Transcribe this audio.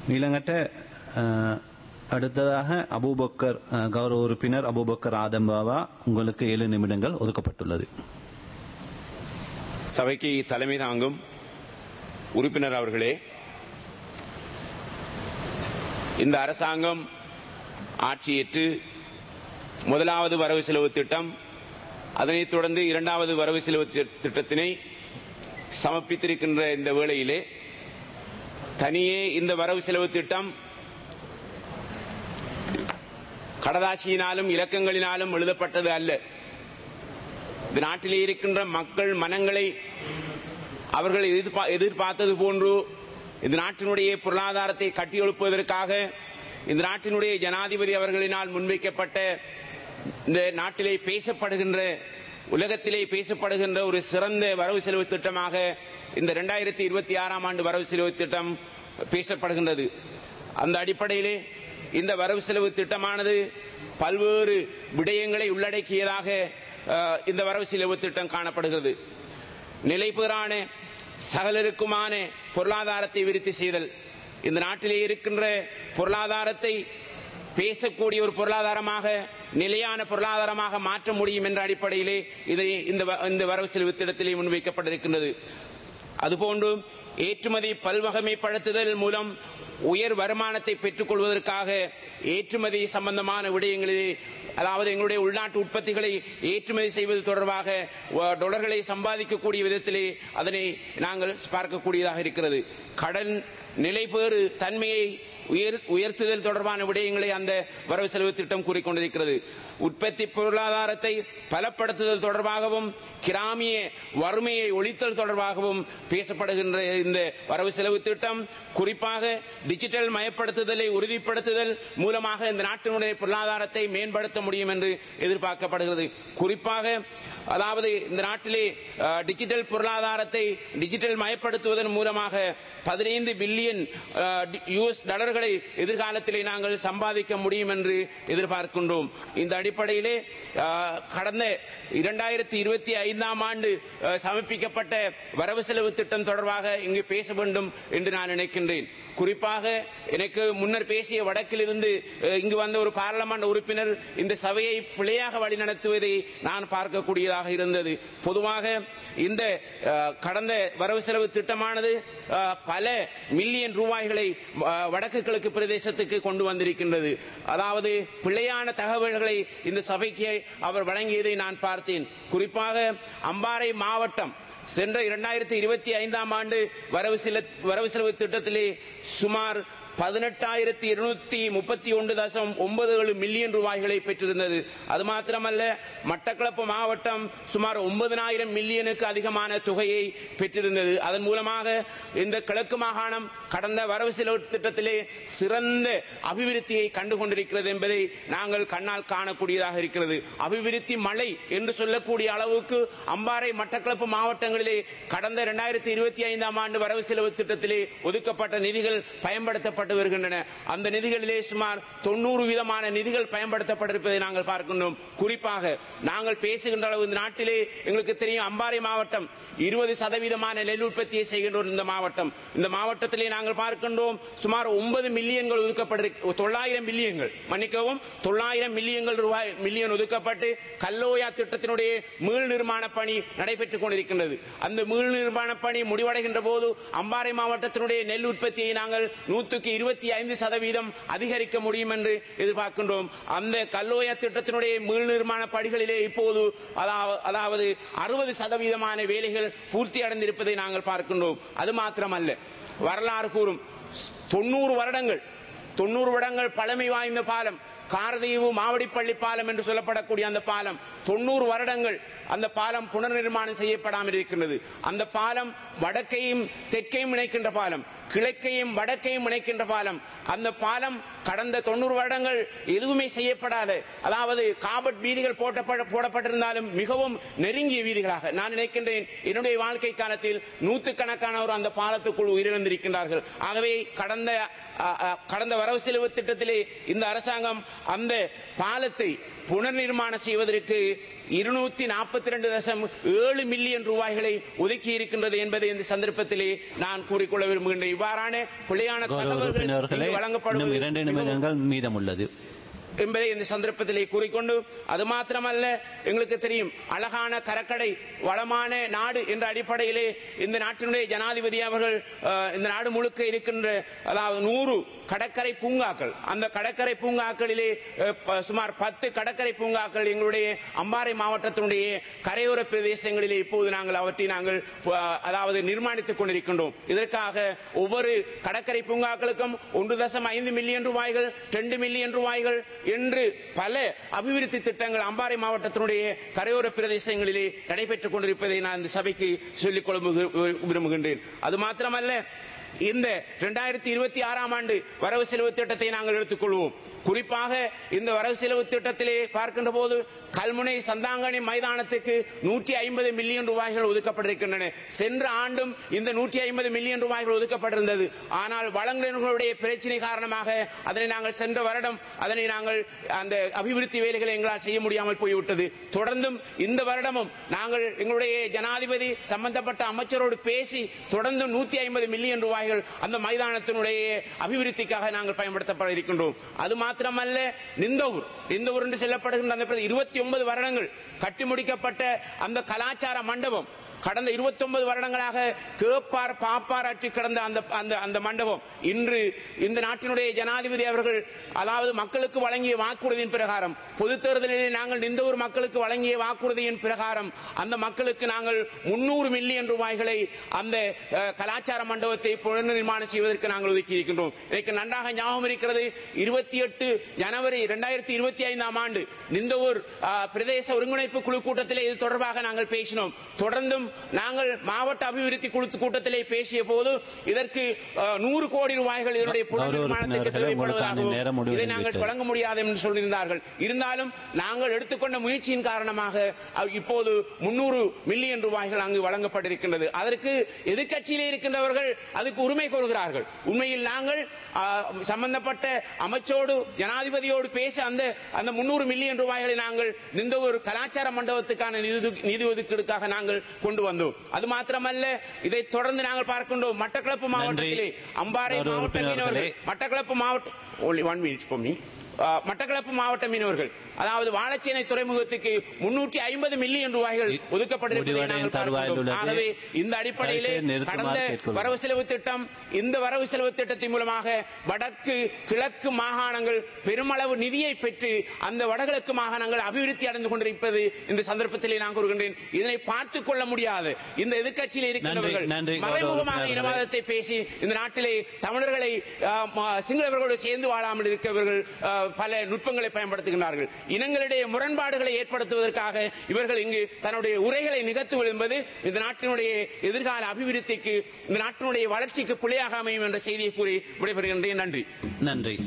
ඊළඟට අ, அடுத்ததாக அபூபக்கர் அ, கௌரவ உறுப்பினர் அபூபக்கர் ஆதம்பாவா உங்களுக்கு ஏழு நிமிடங்கள் ஒதுக்கப்பட்டுள்ளது சபைக்கு தலைமை தாங்கும் உறுப்பினர் அவர்களே இந்த அரசாங்கம் ஆட்சியேற்று முதலாவது வரவு செலவு திட்டம் அதனைத் தொடர்ந்து இரண்டாவது வரவு செலவு தி- திட்டத்தினை சமர்ப்பித்திருக்கின்ற இந்த வேளையிலே தனியே இந்த வரவு செலவு திட்டம் கடதாசியினாலும் இலக்கங்களினாலும் எழுதப்பட்டது அல்ல இந்த நாட்டிலே இருக்கின்ற மக்கள் மனங்களை அவர்கள் எதிர்பா- எதிர்பார்த்தது போன்று இந்த நாட்டினுடைய பொருளாதாரத்தை கட்டியெழுப்புவதற்காக இந்த நாட்டினுடைய ஜனாதிபதி அவர்களினால் முன்வைக்கப்பட்ட இந்த நாட்டிலே பேசப்படுகின்ற உலகத்திலே பேசப்படுகின்ற ஒரு சிறந்த வரவு செலவு திட்டமாக இந்த இரண்டாயிரத்தி இருபத்தி ஆறாம் ஆண்டு வரவு செலவு திட்டம் பேசப்படுகின்றது அந்த அடிப்படையிலே இந்த வரவு செலவு திட்டமானது பல்வேறு விடயங்களை உள்ளடக்கியதாக அஹ், இந்த வரவு செலவு திட்டம் காணப்படுகிறது நிலைபெறான சகலருக்குமான பொருளாதாரத்தை விருத்தி செய்தல் இந்த நாட்டிலே இருக்கின்ற பொருளாதாரத்தை பேசக்கூடிய ஒரு பொருளாதாரமாக நிலையான பொருளாதாரமாக மாற்ற முடியும் என்ற அடிப்படையிலே இதை இந்த வ- இந்த வரவு செலவு திட்டத்திலே முன்வைக்கப்பட்டிருக்கின்றது அதுபோன்று ஏற்றுமதி பல்வகைமைப்படுத்துதல் மூலம் உயர் வருமானத்தை பெற்றுக் கொள்வதற்காக ஏற்றுமதி சம்பந்தமான விடயங்களிலே அதாவது எங்களுடைய உள்நாட்டு உற்பத்திகளை ஏற்றுமதி செய்வது தொடர்பாக வ- டொலர்களை சம்பாதிக்கக்கூடிய விதத்திலே அதனை நாங்கள் பார்க்கக்கூடியதாக இருக்கிறது கடன் நிலைபேறு தன்மையை உயர் உயர்த்துதல் தொடர்பான விடயங்களை அந்த வரவு செலவு திட்டம் கூறிக்கொண்டிருக்கிறது உற்பத்தி பொருளாதாரத்தை பலப்படுத்துதல் தொடர்பாகவும் கிராமிய வறுமையை ஒழித்தல் தொடர்பாகவும் பேசப்படுகின்ற இந்த வரவு செலவு திட்டம் குறிப்பாக டிஜிட்டல் மயப்படுத்துதலை உறுதிப்படுத்துதல் மூலமாக இந்த நாட்டினுடைய பொருளாதாரத்தை மேம்படுத்த முடியும் என்று எதிர்பார்க்கப்படுகிறது குறிப்பாக அதாவது இந்த நாட்டிலே அஹ், டிஜிட்டல் பொருளாதாரத்தை டிஜிட்டல் மயப்படுத்துவதன் மூலமாக பதினைந்து பில்லியன் யூஎஸ் டாலர்களை எதிர்காலத்திலே நாங்கள் சம்பாதிக்க முடியும் என்று எதிர்பார்க்கின்றோம் இந்த அடிப்படையிலே அஹ், கடந்த இரண்டாயிரத்தி இருபத்தி ஐந்தாம் ஆண்டு அஹ், சமர்ப்பிக்கப்பட்ட வரவு செலவு திட்டம் தொடர்பாக இங்கு பேச வேண்டும் என்று நான் நினைக்கின்றேன் குறிப்பாக எனக்கு முன்னர் பேசிய வடக்கிலிருந்து அஹ், இங்கு வந்த ஒரு பாராளுமன்ற உறுப்பினர் இந்த சபையை பிழையாக வழிநடத்துவதை நான் பார்க்கக்கூடியதாக இருந்தது பொதுவாக இந்த அஹ், கடந்த வரவு செலவு திட்டமானது அஹ், பல மில்லியன் ரூபாய்களை அஹ், வடக்கு கிழக்கு பிரதேசத்துக்கு கொண்டு வந்திருக்கின்றது அதாவது பிழையான தகவல்களை இந்த சபைக்கு அவர் வழங்கியதை நான் பார்த்தேன் குறிப்பாக அம்பாறை மாவட்டம் சென்ற இரண்டாயிரத்தி இருபத்தி ஐந்தாம் ஆண்டு வரவு செல வரவு செலவு திட்டத்திலே சுமார் பதினெட்டாயிரத்தி இருநூத்தி முப்பத்தி ஒன்று தசம் ஒன்பது ஏழு மில்லியன் ரூபாய்களை பெற்றிருந்தது அது மாத்திரமல்ல மட்டக்களப்பு மாவட்டம் சுமார் ஒன்பதனாயிரம் மில்லியனுக்கு அதிகமான தொகையை பெற்றிருந்தது அதன் மூலமாக இந்த கிழக்கு மாகாணம் கடந்த வரவு செலவு திட்டத்திலே சிறந்த அபிவிருத்தியை கண்டு கொண்டிருக்கிறது என்பதை நாங்கள் கண்ணால் காணக்கூடியதாக இருக்கிறது அபிவிருத்தி மழை என்று சொல்லக்கூடிய அளவுக்கு அம்பாறை மட்டக்களப்பு மாவட்டங்களிலே கடந்த இரண்டாயிரத்தி இருபத்தி ஐந்தாம் ஆண்டு வரவு செலவு திட்டத்திலே ஒதுக்கப்பட்ட நிதிகள் பயன்படுத்தப்பட்டு வருகின்றன அந்த நிதிகளிலே சுமார் தொண்ணூறு விதமான நிதிகள் பயன்படுத்தப்பட்டிருப்பதை நாங்கள் பார்க்கின்றோம் குறிப்பாக நாங்கள் பேசுகின்ற அளவு இந்த நாட்டிலே எங்களுக்கு தெரியும் அம்பாறை மாவட்டம் இருபது சதவீதமான நெல் உற்பத்தியை செய்கின்ற ஒரு இந்த மாவட்டம் இந்த மாவட்டத்திலே நாங்கள் பார்க்கின்றோம் சுமார் ஒன்பது மில்லியன்கள் ஒதுக்கப்பட்டிருக்கு தொள்ளாயிரம் மில்லியன்கள் மன்னிக்கவும் தொள்ளாயிரம் மில்லியன்கள் ரூபாய் மில்லியன் ஒதுக்கப்பட்டு கல்லோயா திட்டத்தினுடைய மீள் நிர்மாண பணி நடைபெற்றுக் கொண்டிருக்கின்றது அந்த மீள் நிர்மாண பணி முடிவடைகின்ற போது அம்பாறை மாவட்டத்தினுடைய நெல் உற்பத்தியை நாங்கள் நூற்றுக்கு இருபத்தி ஐந்து சதவீதம் அதிகரிக்க முடியும் என்று எதிர்பார்க்கின்றோம் அந்த கல்லோயா திட்டத்தினுடைய மீள் நிர்மாண பணிகளிலே இப்போது அதாவது- அதாவது அறுபது சதவீதமான வேலைகள் பூர்த்தி அடைந்திருப்பதை நாங்கள் பார்க்கின்றோம் அது மாத்திரமல்ல வரலாறு கூறும் தொண்ணூறு வருடங்கள் தொண்ணூறு வருடங்கள் பழமை வாய்ந்த பாலம் காரதீவு மாவடிப்பள்ளி பாலம் என்று சொல்லப்படக்கூடிய அந்த பாலம் தொண்ணூறு வருடங்கள் அந்த பாலம் புனர்நிர்மாணம் செய்யப்படாமல் இருக்கின்றது அந்த பாலம் வடக்கையும் தெற்கையும் இணைக்கின்ற பாலம் கிழக்கையும் வடக்கையும் இணைக்கின்ற பாலம் அந்த பாலம் கடந்த தொண்ணூறு வருடங்கள் எதுவுமே செய்யப்படாத அதாவது காபட் வீதிகள் போட்டப்பட போடப்பட்டிருந்தாலும் மிகவும் நெருங்கிய வீதிகளாக நான் நினைக்கின்றேன் என்னுடைய வாழ்க்கை காலத்தில் நூற்றுக்கணக்கானோர் அந்த பாலத்துக்குள் உயிரிழந்திருக்கின்றார்கள் ஆகவே கடந்த அ, அ, கடந்த வரவு செலவு திட்டத்திலே இந்த அரசாங்கம் அந்த பாலத்தை புனர் நிர்மாணம் செய்வதற்கு இருநூத்தி நாற்பத்தி ரெண்டு தசம் ஏழு மில்லியன் ரூபாய்களை ஒதுக்கி இருக்கின்றது என்பதை இந்த சந்தர்ப்பத்திலே நான் கூறிக்கொள்ள விரும்புகின்றேன் இவ்வாறான பிழையான கௌரவ தகவல்கள் உறுப்பினர்களே இங்கு இன்னும் வழங்கப்படுவது இரண்டு மிகவும் நிமிடங்கள் மீதமுள்ளது என்பதை இந்த சந்தர்ப்பத்திலே கூறிக்கொண்டு அது மாத்திரமல்ல எங்களுக்கு தெரியும் அழகான கரக்கடை வளமான நாடு என்ற அடிப்படையிலே இந்த நாட்டினுடைய ஜனாதிபதி அவர்கள் அஹ், இந்த நாடு முழுக்க இருக்கின்ற அதாவது நூறு கடற்கரை பூங்காக்கள் அந்த கடற்கரை பூங்காக்களிலே அஹ், ப- சுமார் பத்து கடற்கரை பூங்காக்கள் எங்களுடைய அம்பாறை மாவட்டத்தினுடைய கரையோர பிரதேசங்களிலே இப்போது நாங்கள் அவற்றை நாங்கள் அஹ், அதாவது நிர்மாணித்துக் கொண்டிருக்கின்றோம் இதற்காக ஒவ்வொரு கடற்கரை பூங்காக்களுக்கும் ஒன்று தசம் ஐந்து மில்லியன் ரூபாய்கள் ரெண்டு மில்லியன் ரூபாய்கள் என்று பல அபிவிருத்தி திட்டங்கள் அம்பாறை மாவட்டத்தினுடைய கரையோர பிரதேசங்களிலே நடைபெற்றுக் கொண்டிருப்பதை நான் இந்த சபைக்கு சொல்லிக் கொள்ள விரு- விரும்புகின்றேன் அது மாத்திரமல்ல இந்த இரண்டாயிரத்தி இருபத்தி ஆறாம் ஆண்டு வரவு செலவு திட்டத்தை நாங்கள் எடுத்துக்கொள்வோம் குறிப்பாக இந்த வரவு செலவு திட்டத்திலே பார்க்கின்ற போது கல்முனை சந்தாங்கனி மைதானத்துக்கு நூற்றி ஐம்பது மில்லியன் ரூபாய்கள் ஒதுக்கப்பட்டிருக்கின்றன சென்ற ஆண்டும் இந்த நூற்றி ஐம்பது மில்லியன் ரூபாய்கள் ஒதுக்கப்பட்டிருந்தது ஆனால் வழங்குநர்களுடைய பிரச்சனை காரணமாக அதனை நாங்கள் சென்ற வருடம் அதனை நாங்கள் அந்த அபிவிருத்தி வேலைகளை எங்களால் செய்ய முடியாமல் போய்விட்டது தொடர்ந்தும் இந்த வருடமும் நாங்கள் எங்களுடைய ஜனாதிபதி சம்பந்தப்பட்ட அமைச்சரோடு பேசி தொடர்ந்து நூத்தி ஐம்பது மில்லியன் ரூபாய்கள் அந்த மைதானத்தினுடைய அபிவிருத்திக்காக நாங்கள் பயன்படுத்தப்பட இருக்கின்றோம் அது மாத்திரமல்ல நிந்தவூர் நிந்தவூர் என்று செல்லப்படுகின்ற அந்த இருபத்தி ஒன்பது வருடங்கள் கட்டி முடிக்கப்பட்ட அந்த கலாச்சார மண்டபம் கடந்த 29 வருடங்களாக கேப்பார் பாப்பார் அற்றி கிடந்த அந்த அந்த அந்த மண்டபம் இன்று இந்த நாட்டினுடைய ஜனாதிபதி அவர்கள் அதாவது மக்களுக்கு வழங்கிய வாக்குறுதியின் பிரகாரம் பொது தேர்தலிலே நாங்கள் நிந்தவூர் மக்களுக்கு வழங்கிய வாக்குறுதியின் பிரகாரம் அந்த மக்களுக்கு நாங்கள் முன்னூறு மில்லியன் ரூபாய்களை அந்த அஹ், கலாச்சார மண்டபத்தை புனர்நிர்மாணம் செய்வதற்கு நாங்கள் ஒதுக்கி இருக்கின்றோம் எனக்கு நன்றாக ஞாபகம் இருக்கிறது இருபத்தி எட்டு ஜனவரி இரண்டாயிரத்தி இருபத்தி ஐந்தாம் ஆண்டு நிந்தவூர் அஹ், பிரதேச ஒருங்கிணைப்பு குழு கூட்டத்திலே இது தொடர்பாக நாங்கள் பேசினோம் தொடர்ந்தும் நாங்கள் மாவட்ட அபிவிருத்தி குழு கூட்டத்திலே பேசிய போது இதற்கு அஹ், நூறு கோடி ரூபாய்கள் இதனுடைய கௌரவ புனர்நிர்மாணத்துக்கு உறுப்பினர்களே, உங்களுக்கான நேரம் தேவைப்படுவதாகவும் முடிவடைந்து இதை நாங்கள் விட்டது. வழங்க முடியாது என்று சொல்லியிருந்தார்கள் இருந்தாலும் நாங்கள் எடுத்துக்கொண்ட முயற்சியின் காரணமாக அஹ், இப்போது முன்னூறு மில்லியன் ரூபாய்கள் அங்கு வழங்கப்பட்டிருக்கின்றது அதற்கு எதிர்க்கட்சியிலே இருக்கின்றவர்கள் அதுக்கு உரிமை கோருகிறார்கள் உண்மையில் நாங்கள் அஹ், சம்பந்தப்பட்ட அமைச்சோடு ஜனாதிபதியோடு பேச அந்த அந்த முன்னூறு மில்லியன் ரூபாய்களை நாங்கள் இந்த ஒரு கலாச்சார மண்டபத்துக்கான நிதி நிதி ஒதுக்கீடுக்காக நாங்கள் கொண்டு வந்தோம் அது மாத்திரமல்ல இதை தொடர்ந்து நாங்கள் பார்க்கின்றோம் மட்டக்களப்பு மாவட்டத்திலே அம்பாறை கௌரவ மாவட்ட உறுப்பினர்களே. மீனவர்கள் மட்டக்களப்பு மாவட்ட only one minute for me அஹ், மட்டக்களப்பு மாவட்ட மீனவர்கள் அதாவது வாழைச்சேனை துறைமுகத்துக்கு முன்னூற்றி ஐம்பது மில்லியன் ரூபாய்கள் ஒதுக்கப்பட்டிருப்பதை முடிவடையும் நாங்கள் தருவாயில் பார்க்கின்றோம். உள்ளது. ஆகவே இந்த அடிப்படையிலே தயவுசெய்து நிறுத்துமாறு கடந்த கேட்டுக்கொள்கிறேன். வரவு செலவு திட்டம் இந்த வரவு செலவு திட்டத்தின் மூலமாக வடக்கு கிழக்கு மாகாணங்கள் பெருமளவு நிதியை பெற்று அந்த வடகிழக்கு மாகாணங்கள் அபிவிருத்தி அடைந்து கொண்டிருப்பது இந்த சந்தர்ப்பத்திலே நான் கூறுகின்றேன் இதனை பார்த்துக் கொள்ள முடியாது இந்த எதிர்க்கட்சியில் இருக்கின்றவர்கள் நன்றி, கௌரவ மறைமுகமாக உறுப்பினர்களே. இனவாதத்தை பேசி இந்த நாட்டிலே தமிழர்களை ஆஹ், ம- சிங்களவர்களோடு சேர்ந்து வாழாமல் இருக்கவர்கள் ஆஹ், பல நுட்பங்களை பயன்படுத்துகின்றார்கள் இனங்களிடையே முரண்பாடுகளை ஏற்படுத்துவதற்காக இவர்கள் இங்கு தன்னுடைய உரைகளை நிகழ்த்துவது என்பது இந்த நாட்டினுடைய எதிர்கால அபிவிருத்திக்கு இந்த நாட்டினுடைய வளர்ச்சிக்கு பிழையாக அமையும் என்ற செய்தியை கூறி விடைபெறுகின்றேன் நன்றி நன்றி